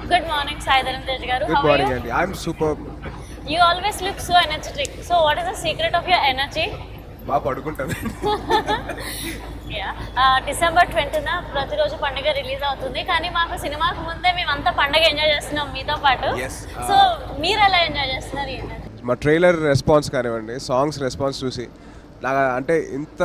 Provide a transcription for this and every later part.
Good morning Sai Dharam Tej garu good morning అండి I'm super you always look so energetic so what is the secret of your energy బాగా పడుకుంటాను December ట్వంటీన ప్రతిరోజు పండుగ release అవుతుంది కానీ మాకు సినిమాకు ముందే మేమంతా పండుగ ఎంజాయ్ చేస్తున్నాం మీతో పాటు Yes, uh, సో మీరు ఎలా ఎంజాయ్ చేస్తున్నారు ఈ energy? మా ట్రైలర్ రెస్పాన్స్ కానివ్వండి సాంగ్స్ రెస్పాన్స్ చూసి నాకు అంటే ఇంత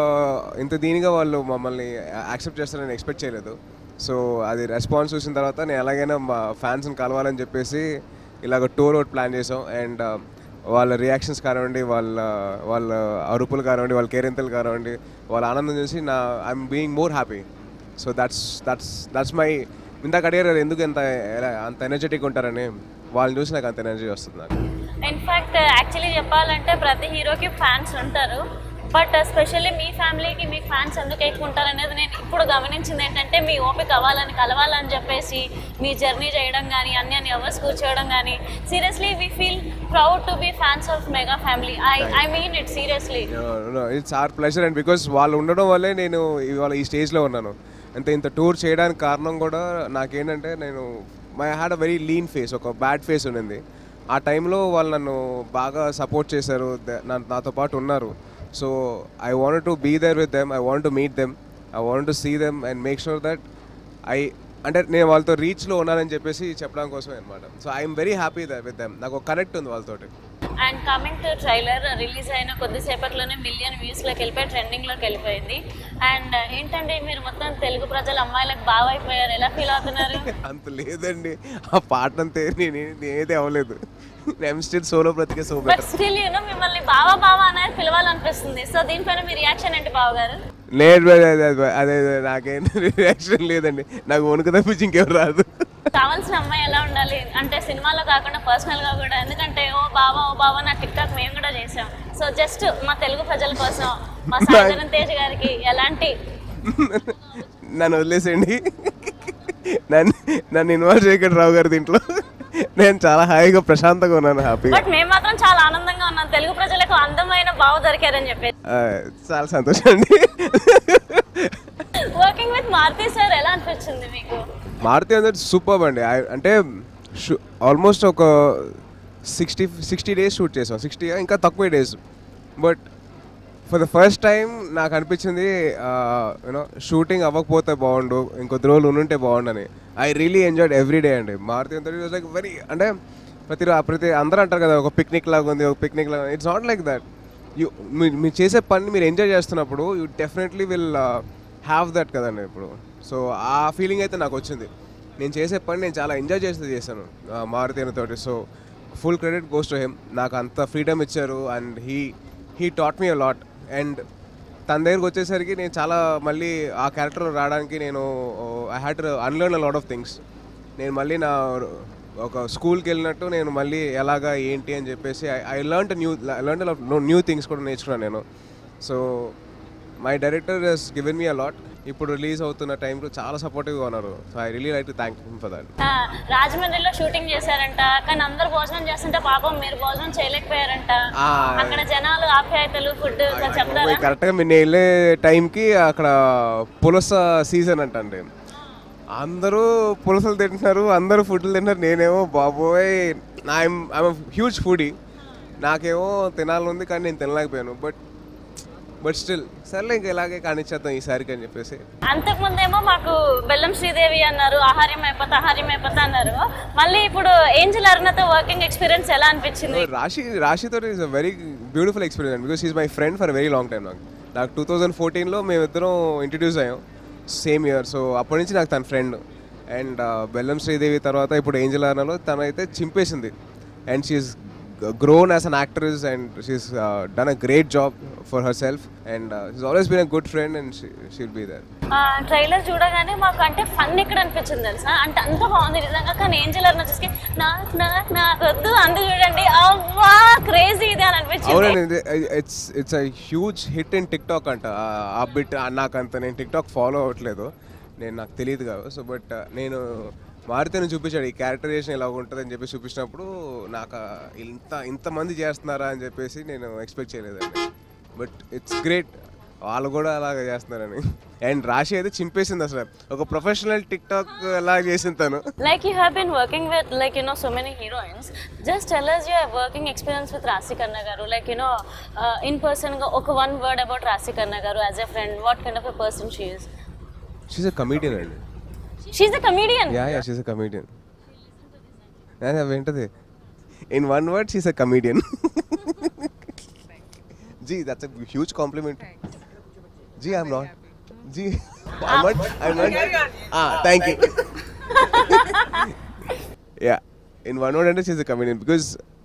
ఇంత దీనిగా వాళ్ళు మమ్మల్ని యాక్సెప్ట్ చేస్తారని ఎక్స్పెక్ట్ చేయలేదు సో అది రెస్పాన్స్ చూసిన తర్వాత నేను ఎలాగైనా మా ఫ్యాన్స్ని కలవాలని చెప్పేసి ఇలాగ టూర్ అవుట్ ప్లాన్ చేసాం అండ్ వాళ్ళ రియాక్షన్స్ కానివ్వండి వాళ్ళ వాళ్ళ అరుపులు కానివ్వండి వాళ్ళ కేరింతలు కానివ్వండి వాళ్ళ ఆనందం చూసి నా I'm being more happy so that's that's that's my ఇందాక అడిగారు కదా ఎందుకు ఎంత ఎలా- అంత ఎనర్జెటిక్ ఉంటారని వాళ్ళని చూసి నాకు అంత ఎనర్జీ వస్తుంది నాకు ఇన్ఫాక్ట్ యాక్చువల్లీ చెప్పాలంటే ప్రతి హీరోకి ఫ్యాన్స్ ఉంటారు బట్ స్పెషల్లీ మీ ఫ్యామిలీకి మీ ఫ్యాన్స్ ఎందుకు ఎక్కువ ఉంటారు అనేది నేను ఇప్పుడు గమనించింది ఏంటంటే మీ ఓపిక అవ్వాలని కలవాలని చెప్పేసి మీ జర్నీ చేయడం కానీ అన్ని అన్ని అవర్స్ కూర్చోవడం కానీ seriously we feel proud to be fans of mega family I I mean it seriously it's are pleasure and because వాళ్ళు ఉండడం వల్లే నేను ఇవాళ ఈ స్టేజ్లో ఉన్నాను అంతే ఇంత టూర్ చేయడానికి కారణం కూడా నాకేంటంటే నేను my had a very lean face ఒక బ్యాడ్ ఫేస్ ఉండింది ఆ టైంలో వాళ్ళు నన్ను బాగా సపోర్ట్ చేశారు ద- నా- నాతో పాటు ఉన్నారు so I want to be there with them I want to meet them I want to see them and make sure that I అంటే నేను వాళ్ళతో రీచ్లో ఉన్నానని చెప్పేసి చెప్పడం కోసమే అనమాట so I'm very happy with them నాకు ఒక కనెక్ట్ ఉంది వాళ్ళతోటి and coming to trailer release అయిన కొద్దిసేపట్లోనే మిలియన్ వ్యూస్లోకి వెళ్ళిపోయి ట్రెండింగ్లోకి వెళ్ళిపోయింది అండ్ ఏంటంటే మీరు మొత్తం తెలుగు ప్రజల అమ్మాయిలకు బాగా అయిపోయారు ఎలా ఫీల్ అవుతున్నారు అంత లేదండి ఆ పాట అంతే నేను నేనైతే అవ్వలేదు నేను స్టిల్ సోలో బ్రతికే so but better still you know మిమ్మల్ని బావా బావా అనేది పిలవాలనిపిస్తుంది సో దీనిపైన మీ రియాక్షన్ ఏంటి బావ గారు లేదు అదే అదే అదే అదే నాకేం రియాక్షన్ లేదండి నాకు వణుకు తప్పించి ఇంకెవరు రాదు కావాల్సిన అమ్మాయి ఎలా ఉండాలి అంటే సినిమాలో కాకుండా పర్సనల్ గా కూడా ఎందుకంటే ఓ బావా ఓ బావా నా టిక్ టాక్ మేము కూడా చేసాం సో జస్ట్ మా తెలుగు ప్రజల కోసం మా సాయంత్రం తేజ్ గారికి ఎలాంటి నన్ను వదిలేసేయండి నన్ను నన్ను ఇన్వాల్వ్ చేయకండి రావు గారు దీంట్లో నేను చాలా హాయిగా ప్రశాంతంగా ఉన్నాను హ్యాపీగా బట్ మేము మాత్రం చాలా ఆనందంగా ఉన్నాం తెలుగు ప్రజలకు అందమైన బావ దొరికారని చెప్పేసి చాలా సంతోషం అండి వర్కింగ్ విత్ మారుతి సార్ ఎలా అనిపించింది మీకు మారుతి అనేది సూపర్ అండి I- అంటే ఆల్మోస్ట్ ఒక సిక్స్టీ సిక్స్టీ డేస్ షూట్ చేసాం సిక్స్టీ ఇంకా తక్కువ days but for the first time నాకు అనిపించింది యూనో షూటింగ్ అవ్వకపోతే బాగుండు ఇంకొద్ది రోజులు ఉండుంటే బాగుండని I really enjoyed every day అండి మారుతి అంతా లైక్ వెరీ అంటే ప్రతి రో- ప్రతి అందరూ అంటారు కదా ఒక పిక్నిక్ లాగా ఉంది ఒక పిక్నిక్ లాగా it's not like that you మీరు చేసే పని మీరు ఎంజాయ్ చేస్తున్నప్పుడు you definitely will have that కదండి ఇప్పుడు సో ఆ ఫీలింగ్ అయితే నాకు వచ్చింది నేను చేసే పని నేను చాలా ఎంజాయ్ చేస్తూ చేశాను ఆ, మారుతి తోటి so full credit goes to him నాకు అంత ఫ్రీడమ్ ఇచ్చారు and he he taught me a lot and తన దగ్గరికి వచ్చేసరికి నేను చాలా మళ్ళీ ఆ క్యారెక్టర్ రావడానికి నేను I had unlearn a lot of things నేను మళ్ళీ నా ఒక స్కూల్కి వెళ్ళినట్టు నేను మళ్ళీ ఎలాగా ఏంటి అని చెప్పేసి I learn new learn new things కూడా నేర్చుకున్నాను నేను so my director he's given me a lot ఇప్పుడు రిలీజ్ అవుతున్న టైంలో చాలా సపోర్టివ్గా ఉన్నారు so I really like to thank him for that ఆ, రాజమండ్రిలో షూటింగ్ చేశారంట కానీ అందరు భోజనం చేస్తుంటే పాపం మీరు భోజనం చేయలేకపోయారంట ఆ. అక్కడ జనాలు ఆప్యాయతలు ఫుడ్ చెప్తారా కరెక్ట్గా మీరు వెళ్ళే టైంకి అక్కడ పులస సీజన్ అంటండి అందరూ పులసలు తింటున్నారు అందరూ ఫుడ్లు తింటున్నారు నేనేమో బాబోయ్ ఐఎమ్ ఐఎమ్ హ్యూజ్ ఫుడీ నాకేమో తినాలనుంది కానీ నేను తినలేకపోయాను బట్ బట్ స్టిల్ సర్లే ఇంక ఇలాగే కానిచ్చేద్దాం ఈసారికి అని చెప్పేసి అంతకుముందేమో మాకు బెల్లం శ్రీదేవి అన్నారు ఆహార్యం అయిపోతా ఆహార్యం అయిపోతా అన్నారు మళ్ళీ ఇప్పుడు ఏంజల్ అరుణతో వర్కింగ్ ఎక్స్పీరియన్స్ ఎలా అనిపించింది రాశి రాశితో is a very beautiful experience because is my friend for very long time నాకు నాకు టూ థౌజండ్ ఫోర్టీన్లో మేమిద్దరం ఇంట్రడ్యూస్ అయ్యాం సేమ్ ఇయర్ సో అప్పటి నుంచి నాకు తన ఫ్రెండ్ అండ్ బెల్లం శ్రీదేవి తర్వాత ఇప్పుడు ఏంజల్ ఆర్నలో తనైతే చింపేసింది and she's grown as an actress and she's done a great job for herself and she's always been a good friend and she'll be there trailer చూడగానే మాకు అంటే ఫన్ ఇక్కడ అనిపించింది తెలుసా అంటే అంత బాగుంది నిజంగా కానీ ఏంజల్ అరుణ చూసి నాకు నాకు నాకు వద్దు అందు చూడండి అవ్వా క్రేజీ ఇది అని అనిపించింది అవునండి it's it's a huge hit in TikTok అంట ఆ- ఆ బిట్ నాకు అంత నేను టిక్ టాక్ ఫాలో అవ్వట్లేదు నేను నాకు తెలియదు కాదు సో బట్ నేను మారుతిని చూపించాడు ఈ క్యారెక్టరైజేషన్ ఇలా ఉంటుంది అని చెప్పి చూపించినప్పుడు నాకు ఆ ఇంత ఇంతమంది చేస్తున్నారా అని చెప్పేసి నేను ఎక్స్పెక్ట్ చేయలేదండి బట్ ఇట్స్ గ్రేట్ వాళ్ళు కూడా అలాగే చేస్తున్నారని అండ్ రాశి అయితే చింపేసింది అసలు ఒక ప్రొఫెషనల్ టిక్ టాక్ అలా చేసింది తను Like you have been working with like you know so many heroines. Just tell us your working experience with Rasi Khanna garu. Like you know, uh, in person, go- okay, one word about Rasi Khanna garu as a friend. What kind of a person she is? She's a comedian అండి She's a comedian. Yeah yeah she's a comedian వింటది in one word she's a comedian జీ that's a huge compliment జీ I'm not జీ I want I want thank you yeah in one word అంటే she's a comedian because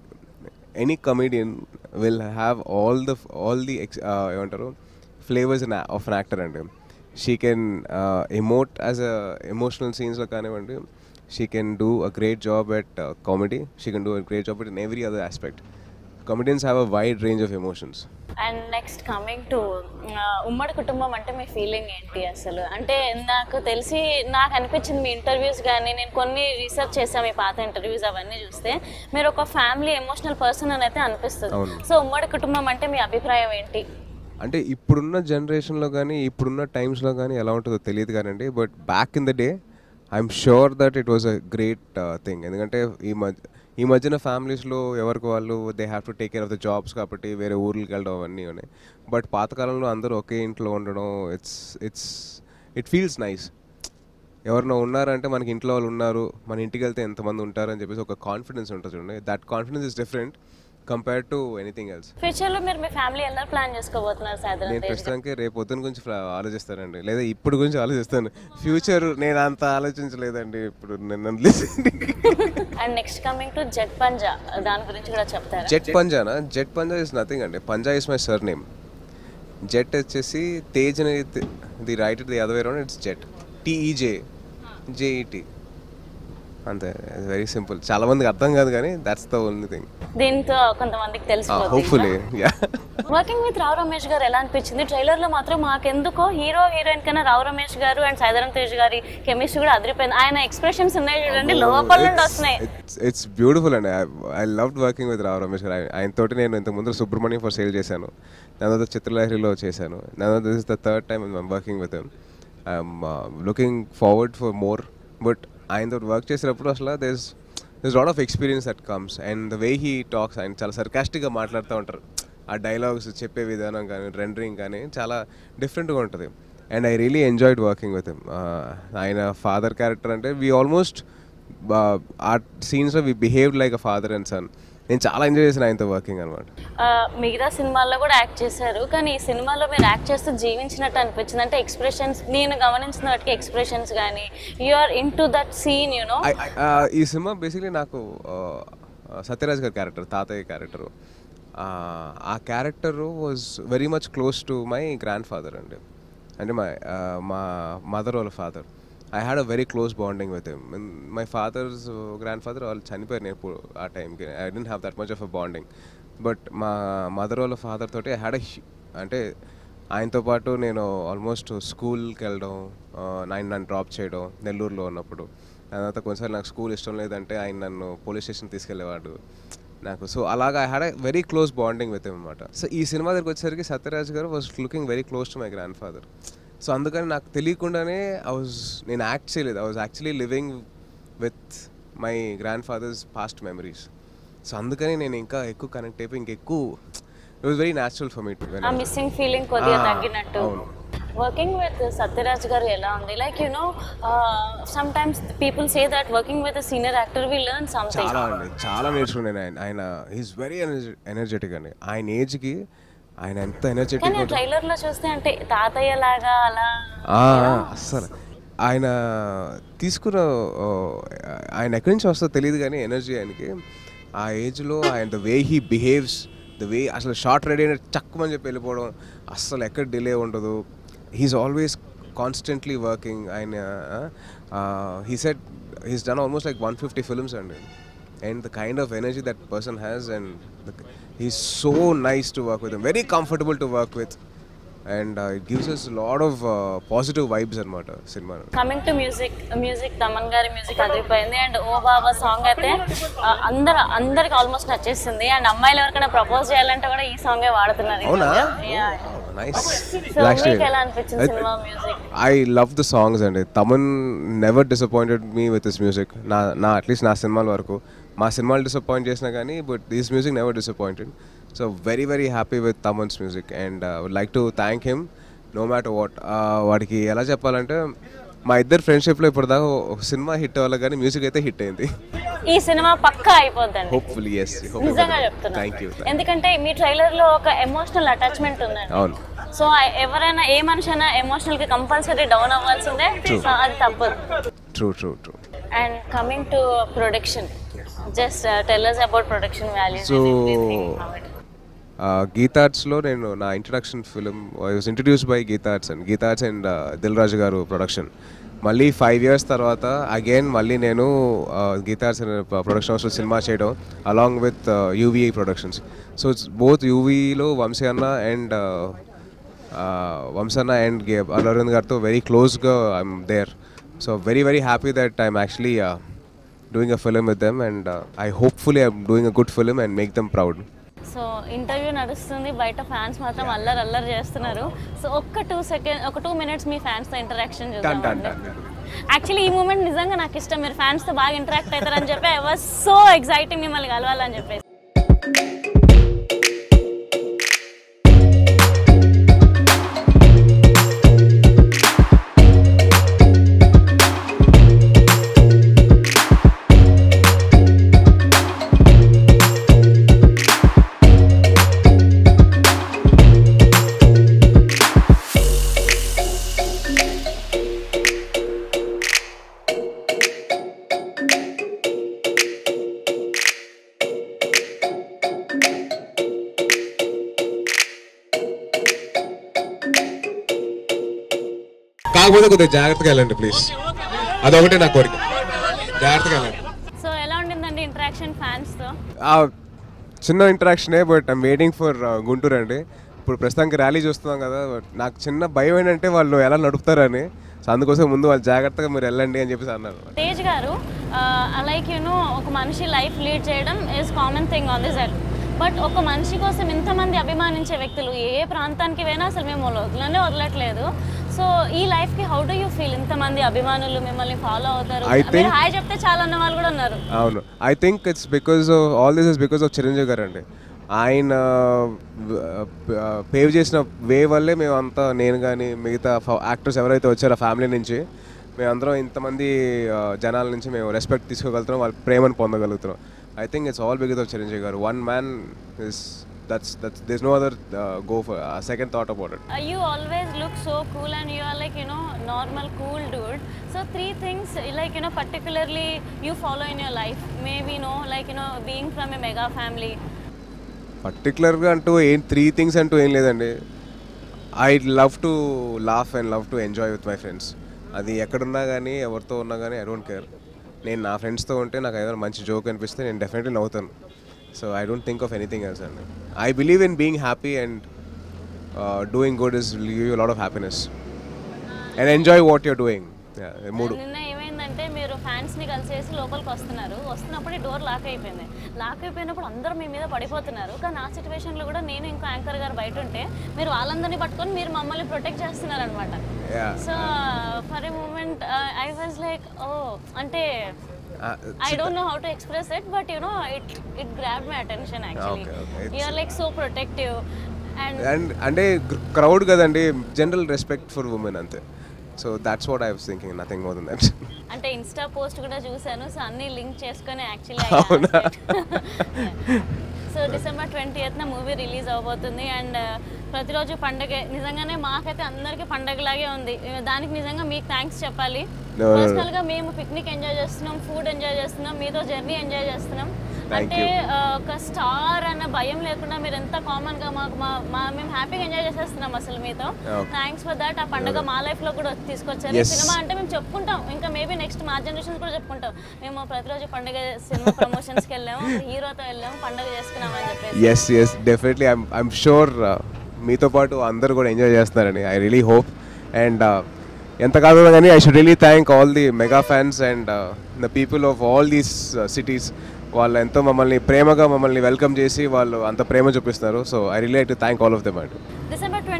any comedian will have all the all the ex ఏమంటారు flavours of an actor అండి she can emote as a emotional సీన్స్లో కానివ్వండి she can do a great job at comedy she can do a great job at in every other aspect comedians have a wide range of emotions and next coming to ఉమ్మడి కుటుంబం అంటే మీ feeling ఏంటి అసలు అంటే నాకు తెలిసి నాకు అనిపించింది మీ ఇంటర్వ్యూస్ కానీ నేను కొన్ని రీసెర్చ్ చేసాను మీ పాత ఇంటర్వ్యూస్ అవన్నీ చూస్తే మీరు ఒక ఫ్యామిలీ ఎమోషనల్ పర్సన్ అని అయితే అనిపిస్తుంది అవును. సో ఉమ్మడి కుటుంబం అంటే మీ అభిప్రాయం ఏంటి అంటే ఇప్పుడున్న జనరేషన్లో కానీ ఇప్పుడున్న టైమ్స్లో కానీ ఎలా ఉంటుందో తెలియదు కానండి but back in the day I'm sure that it was a great thing ఎందుకంటే ఈ మధ్య ఈ మధ్యన ఫ్యామిలీస్లో ఎవరికి వాళ్ళు they have to take care of the jobs కాబట్టి వేరే ఊర్లకు వెళ్ళడం అవన్నీ ఉన్నాయి బట్ పాతకాలంలో అందరూ ఒకే ఇంట్లో ఉండడం it's it's it feels nice ఎవరినో ఉన్నారంటే మనకి ఇంట్లో వాళ్ళు ఉన్నారు మన ఇంటికి వెళ్తే ఎంతమంది ఉంటారు అని చెప్పేసి ఒక కాన్ఫిడెన్స్ ఉంటుంది చూడండి that confidence is different compare to anything else future లో మీరు మీ ఫ్యామిలీ ఎలా ప్లాన్ చేసుకోబోతున్నారు సాధారణ నేను ప్రస్తుతానికి రేపు పొద్దున గురించి ఫ్ల- ఆలోచిస్తానండి లేదా ఇప్పుడు గురించి ఆలోచిస్తాను ఫ్యూచర్ నేను అంత ఆలోచించలేదండి ఇప్పుడు నేను and next coming to jet Panja దాని గురించి కూడా చెప్తారా జెట్ పంజానా జెట్ పంజా ఇస్ నథింగ్ అండి Panja is my surname jet వచ్చేసి తేజ్ అనేది the right the other way round it's jet T E J J E T అంతే వెరీ సింపుల్ చాలా మందికి అర్థం కాదు కానీ దట్స్ ద ఓన్లీ థింగ్ దీంతో కొంతమందికి తెలిసిపోతుంది hopefully yeah working with Rao Ramesh గారు ఎలా అనిపించింది ట్రైలర్ లో మాత్రం మాకెందుకో హీరో హీరోయిన్ కన్నా రావు రమేష్ గారు అండ్ సైదరం తేజ్ గారి కెమిస్ట్రీ కూడా అదిరిపోయింది ఆయన ఎక్స్ప్రెషన్స్ ఉన్నాయి చూడండి లోపల నుండి వస్తున్నాయి ఇట్స్ బ్యూటిఫుల్ అండి I love working with Rao Ramesh గారు ఆయన తోటి నేను ఇంతకు ముందు సుబ్రహ్మణ్యం ఫర్ సేల్ చేశాను దాని తర్వాత చిత్రలహరిలో చేశాను దాని తర్వాత this is the third time I'm working with I'm looking forward for more but ఆయనతో వర్క్ చేసేటప్పుడు అసలు this this lot of experience that comes and the way he talks ఆయన చాలా సర్కాస్టిక్గా మాట్లాడుతూ ఉంటారు ఆ డైలాగ్స్ చెప్పే విధానం కానీ రెండరింగ్ కానీ చాలా డిఫరెంట్గా ఉంటుంది and I really enjoyed working with him ఆయన ఫాదర్ క్యారెక్టర్ అంటే వీ ఆల్మోస్ట్ ఆ సీన్స్లో we behave like a father and son నేను చాలా ఎంజాయ్ చేసిన ఆయనతో వర్కింగ్ అనమాట ఆ, మిగతా సినిమాల్లో కూడా యాక్ట్ చేశారు కానీ ఈ సినిమాలో మీరు యాక్ట్ చేస్తూ జీవించినట్టు అనిపించింది అంటే ఎక్స్ప్రెషన్స్ నేను గమనించిన వాటికి ఎక్స్ప్రెషన్స్ కానీ you are into that scene you know ఈ సినిమా బేసిక్లీ నాకు uh, సత్యరాజ్ గారి క్యారెక్టర్ తాతయ్య క్యారెక్టర్ ఆ character was very much close to my grandfather అండి అంటే మా మా మదర్ వాళ్ళ father I had a very close bonding with him my father's grand father వాళ్ళు చనిపోయారు నేను ఇప్పుడు ఆ టైంకి I didn't have that much of a bonding but మా మదర్ వాళ్ళ ఫాదర్ తోటి ఐ హ్యాడ్ అ అంటే ఆయనతో పాటు నేను ఆల్మోస్ట్ స్కూల్కి వెళ్ళడం ఆయన నన్ను డ్రాప్ చేయడం నెల్లూరులో ఉన్నప్పుడు దాని తర్వాత కొన్నిసార్లు నాకు స్కూల్ ఇష్టం లేదంటే ఆయన నన్ను పోలీస్ స్టేషన్ తీసుకెళ్ళేవాడు నాకు సో అలాగా I had a very close bonding with అనమాట సో ఈ సినిమా దగ్గరికి వచ్చేసరికి సత్యరాజ్ గారు was looking very close to my grandfather so అందుకని నాకు తెలియకుండానే ఐ వాజ్ నేను యాక్ట్ చేయలేదు I was actually living with my grandfather's past memories so అందుకని నేను ఇంకా ఎక్కువ కనెక్ట్ అయిపోయి ఇంకెక్కువ it was very natural for me to ఆ మిస్సింగ్ ఫీలింగ్ కొద్దిగా Ah, తగ్గినట్టు అవును. వర్కింగ్ విత్ సత్యరాజ్ గారు ఎలా ఉంది like you know sometimes people say that working with senior actor we learn something చాలా అండి చాలా నేర్చుకున్నాను ఆయన ఆయన ఈజ్ వెరీ ఎనర్జెటిక్ అండి ఆయన ఏజ్కి ఆయన ఎంత ఎనర్జెటిక్ కానీ ట్రైలర్ లో చూస్తే అంటే తాతయ్య లాగా అలా అస్సలు ఆయన తీసుకున్న ఓ, ఆయన ఎక్కడి నుంచి వస్తుందో తెలియదు కానీ ఎనర్జీ ఆయనకి ఆ ఏజ్లో ఆయన the way he behaves the way అసలు షార్ట్ రెడీ అయిన చక్కమని చెప్పి వెళ్ళిపోవడం అస్సలు ఎక్కడ డిలే ఉండదు హీస్ ఆల్వేస్ కాన్స్టెంట్లీ వర్కింగ్ ఆయన he said he's done almost like one fifty films అండి and the kind of energy that person has and he's so nice to work with very comfortable to work with and it gives us lot of positive vibes అనమాట సినిమా coming to music music Thaman గారి music అదిరిపోయింది and oh Baba song అయితే ఆ, అందరు అందరికి almost నచ్చేసింది and అమ్మాయిలు ఎవరికైనా ప్రపోజ్ చేయాలంటే కూడా ఈ సాంగే వాడుతున్నారు అవునా Yeah. నైస్ సో మీకు ఎలా అనిపించింది సినిమా music I love the songs అండి Thaman never disappointed me with this music నా నా అట్లీస్ట్ నా సినిమాల వరకు మా సినిమాలు డిసప్పాయింట్ చేసినా కానీ but this music never disappointed so very very happy with Thaman's music and would like to thank him no matter what వాడికి ఎలా చెప్పాలంటే మా ఇద్దరు ఫ్రెండ్షిప్లో ఇప్పుడు దాకా ఒక సినిమా హిట్ అవ్వాలి కానీ మ్యూజిక్ అయితే హిట్ అయింది ఈ సినిమా పక్కా అయిపోద్దండి హోప్ఫుల్లీ ఎస్ నిజంగా చెప్తున్నా థ్యాంక్ యూ ఎందుకంటే మీ ట్రైలర్ లో ఒక ఎమోషనల్ అటాచ్మెంట్ ఉందండి అవును సో ఎవరైనా ఏ మనిషి అయినా ఎమోషనల్ కి కంపల్సరీ డౌన్ అవ్వాల్సిందే సో అది తప్పదు true true true and coming to production just tellers about production values So, గీతార్ట్స్లో నేను నా introduction film I was introduce by Geetha Arts and Geetha Arts and Dil రాజు గారు ప్రొడక్షన్ మళ్ళీ ఫైవ్ ఇయర్స్ తర్వాత అగైన్ మళ్ళీ నేను గీతార్ట్స్ ప్రొడక్షన్ హౌస్లో సినిమా చేయడం along with యూవీఐ productions so it's both యూవీలో Vamsi అన్న అండ్ వంశన్న అండ్ అల్లరవింద్ గారితో వెరీ క్లోజ్గా I'm there so very very happy that I'm actually doing a film with them and I hopefully I'm doing a good film and make them proud so interview నడుస్తుంది బయట fans మాత్రం అల్లరి అల్లరి చేస్తున్నారు so ఒక్క two second ఒక two minutes మీ ఫ్యాన్స్తో ఇంటరాక్షన్ Done, done, చూద్దామండి done. యాక్చువల్లీ ఈ మూమెంట్ నిజంగా నాకు ఇష్టం మీరు ఫ్యాన్స్తో బాగా ఇంటరాక్ట్ అవుతారని చెప్పి ఐ వాజ్ సో ఎక్సైటింగ్ మిమ్మల్ని కలవాలని చెప్పేసి కాకపోతే కొద్దిగా జాగ్రత్తగా వెళ్ళండి ప్లీజ్ అదొకటే నా కోరిక జాగ్రత్తగా వెళ్ళండి సో ఎలా ఉండిందండి ఇంటరాక్షన్ ఫ్యాన్స్తో చిన్న ఇంటరాక్షనే but I'm waiting for Guntur అండి ఇప్పుడు ప్రస్తుతానికి ర్యాలీ చూస్తున్నాం కదా బట్ నాకు చిన్న భయం ఏంటంటే వాళ్ళు ఎలా నడుపుతారని సో అందుకోసం ముందు వాళ్ళు జాగ్రత్తగా మీరు వెళ్ళండి అని చెప్పేసి అన్నారు తేజ్ గారు లైక్ యూనో ఒక మనిషి లైఫ్ లీడ్ చేయడం is common thing on this earth but ఒక మనిషి కోసం ఇంతమంది అభిమానించే వ్యక్తులు ఏ ప్రాంతానికి పోయినా అసలు మేము వదలనే వదలట్లేదు సో ఈ లైఫ్కి హౌ డు యూ ఫీల్ ఇంతమంది అభిమానులు మిమ్మల్ని ఫాలో అవుతారు I మీరు think- హాయ్ చెప్తే చాలా అన్న వాళ్ళు కూడా ఉన్నారు అవును I think it's because of all this is because of Chiranjeevi గారు అండి ఆయన పేవ్ చేసిన వే వల్లే మేమంతా నేను కానీ మిగతా యాక్టర్స్ ఎవరైతే వచ్చారో ఫ్యామిలీ నుంచి మేమందరం ఇంతమంది ఆ, జనాల నుంచి మేము రెస్పెక్ట్ తీసుకోగలుగుతున్నాం వాళ్ళ ప్రేమను పొందగలుగుతున్నాం I think it's all because of Chiranjeevi గారు one man is that's that's this no other go for second thought about it you always look so cool and you are like you know normal cool dude so three things like you know particularly you follow in your life maybe no like you know being from a mega family పర్టికులర్గా అంటూ ఏం three things అంటూ ఏం లేదండి I love to laugh and love to enjoy with my friends అది ఎక్కడున్నా కానీ ఎవరితో ఉన్నా కానీ ఐ డోంట్ కేర్ నేను నా ఫ్రెండ్స్తో ఉంటే నాకు ఏదైనా మంచి జోక్ అనిపిస్తే నేను డెఫినెట్లీ నవ్వుతాను so I don't think of anything else అండి I believe in being happy and doing good is give you lot of happiness and enjoy what you're doing మూడు నిన్న ఏమైందంటే మీరు ఫ్యాన్స్ ని కలిసేసి లోపలికి వస్తున్నారు వస్తున్నప్పుడు డోర్ లాక్ అయిపోయింది లాక్ అయిపోయినప్పుడు అందరూ మీ మీద పడిపోతున్నారు కానీ ఆ సిచ్యువేషన్ లో కూడా నేను ఇంకో యాంకర్ గారు బయట ఉంటే మీరు వాళ్ళందరినీ పట్టుకొని మీరు మమ్మల్ని ప్రొటెక్ట్ చేస్తున్నారు అనమాట Yeah. So for a moment I was like oh అంటే I don't know how to express it but you know it it grab my attention actually Okay, okay. It's- you are like so protective and and అంటే crowd కదండి general respect for women అంతే so that's what I was thinking nothing more than that అంటే insta post కూడా చూశాను so అన్ని link చేసుకొని అవునా? Actually so December twenty ఎయిత్న మూవీ రిలీజ్ అవబోతుంది అండ్ ప్రతిరోజు పండగ నిజంగానే మాకైతే అందరికీ పండగలాగే ఉంది దానికి నిజంగా మీకు థ్యాంక్స్ చెప్పాలి No, no, no. పర్సనల్ గా మేము పిక్నిక్ ఎంజాయ్ చేస్తున్నాం ఫుడ్ ఎంజాయ్ చేస్తున్నాం మీతో జర్నీ ఎంజాయ్ చేస్తున్నాం Thank అంటే you. ఆ, ఒక స్టార్ అన్న భయం లేకుండా మీరు ఎంత కామన్ గా మాకు మా మా- మేము హ్యాపీగా ఎంజాయ్ చేసేస్తున్నాం అసలు మీతో Okay. థ్యాంక్స్ ఫర్ దట్ ఆ పండగ మా లైఫ్ లో కూడా తీసుకొచ్చారు ఈ Yes. సినిమా అంటే మేము చెప్పుకుంటాం ఇంకా మేబీ నెక్స్ట్ మా జనరేషన్ కూడా చెప్పుకుంటాం మేము ప్రతిరోజు పండుగ సినిమా ప్రమోషన్స్కి వెళ్ళాము హీరోతో వెళ్ళాము పండుగ చేసుకున్నామని చెప్పేసి yes yes definitely I'm I'm sure మీతో పాటు అందరూ కూడా ఎంజాయ్ చేస్తున్నారని ఐ రియలీ హోప్ అండ్ ఎంత కాదు కానీ I should really thank all the mega fans and the people of all these cities వాళ్ళు ఎంతో మమ్మల్ని ప్రేమగా మమ్మల్ని వెల్కమ్ చేసి వాళ్ళు అంత ప్రేమ చూపిస్తున్నారు so I really to thank all of them అండి డిసెంబర్ ట్వంటీ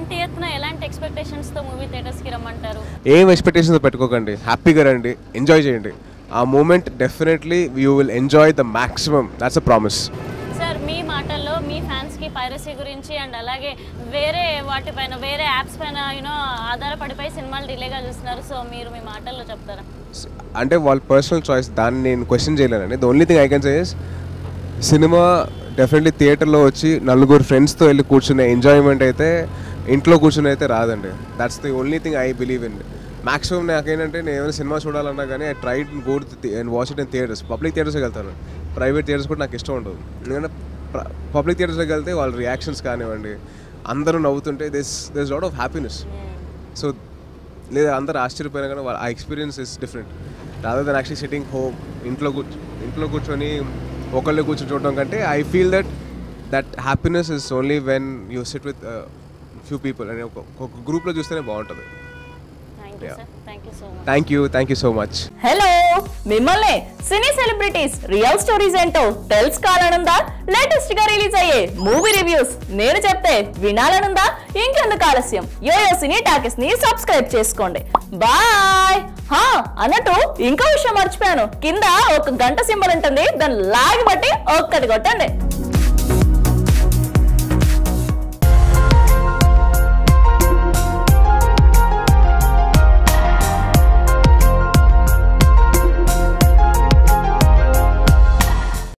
ట్వంటీ ఎలాంటి ఎక్స్పెక్టేషన్స్తో మూవీ థియేటర్స్కి రమ్మంటారు ఏం ఎక్స్పెక్టేషన్స్ పెట్టుకోకండి హ్యాపీగా రండి ఎంజాయ్ చేయండి ఆ moment definitely you will enjoy the maximum that's a promise sir మీ మాటల్లో మీ ఫ్యాన్స్కి పైరసీ గురించి అండ్ అలాగే వేరే వాటిపైన వేరే యాప్స్ పైన యూనో ఆధారపడిపోయి సినిమాలు డిలేగా చూస్తున్నారు సో మీరు మీ మాటల్లో చెప్తారా అంటే వాళ్ళ పర్సనల్ చాయిస్ దాన్ని నేను క్వశ్చన్ చేయలేనండి the only thing I can say is cinema definitely థియేటర్లో వచ్చి నలుగురు ఫ్రెండ్స్తో వెళ్ళి కూర్చునే ఎంజాయ్మెంట్ అయితే ఇంట్లో కూర్చుని అయితే రాదండి that's the only thing I believe in maximum నాకేంటంటే నేను ఏమైనా సినిమా చూడాలన్నా కానీ I try go and watch it in theatres public థియేటర్స్కి వెళ్తాను ప్రైవేట్ థియేటర్స్ కూడా నాకు ఇష్టం ఉండదు ఎందుకంటే పబ్లిక్ థియేటర్స్కి వెళ్తే వాళ్ళ రియాక్షన్స్ కానివ్వండి అందరూ నవ్వుతుంటే this this lot of happiness so లేదా అందరు ఆశ్చర్యపోయినా కానీ వాళ్ళ ఆ experience is different rather than actually sitting home ఇంట్లో కూర్చో ఇంట్లో కూర్చొని ఒకళ్ళే కూర్చొని చూడడం కంటే I feel that that happiness is only when you sit with few people అని ఒక ఒక గ్రూప్లో చూస్తేనే బాగుంటుంది thank you sir thank you so much thank you thank you so much hello మిమ్మల్ని సినీ సెలబ్రిటీస్ రియల్ స్టోరీస్ ఏంటో తెలుసుకోవాలనుందా latest గా రిలీజ్ అయ్యే మూవీ రివ్యూస్ నేను చెప్తే వినాలనుందా ఇంకెందుకు ఆలస్యం యోయో సినీ టాకీస్ ని సబ్స్క్రైబ్ చేసుకోండి బాయ్ హా అన్నట్టు ఇంకో విషయం మర్చిపోయాను కింద ఒక గంట సింబల్ ఉంటుంది దాన్ని లాగి బట్టి ఒక్కటి కొట్టండి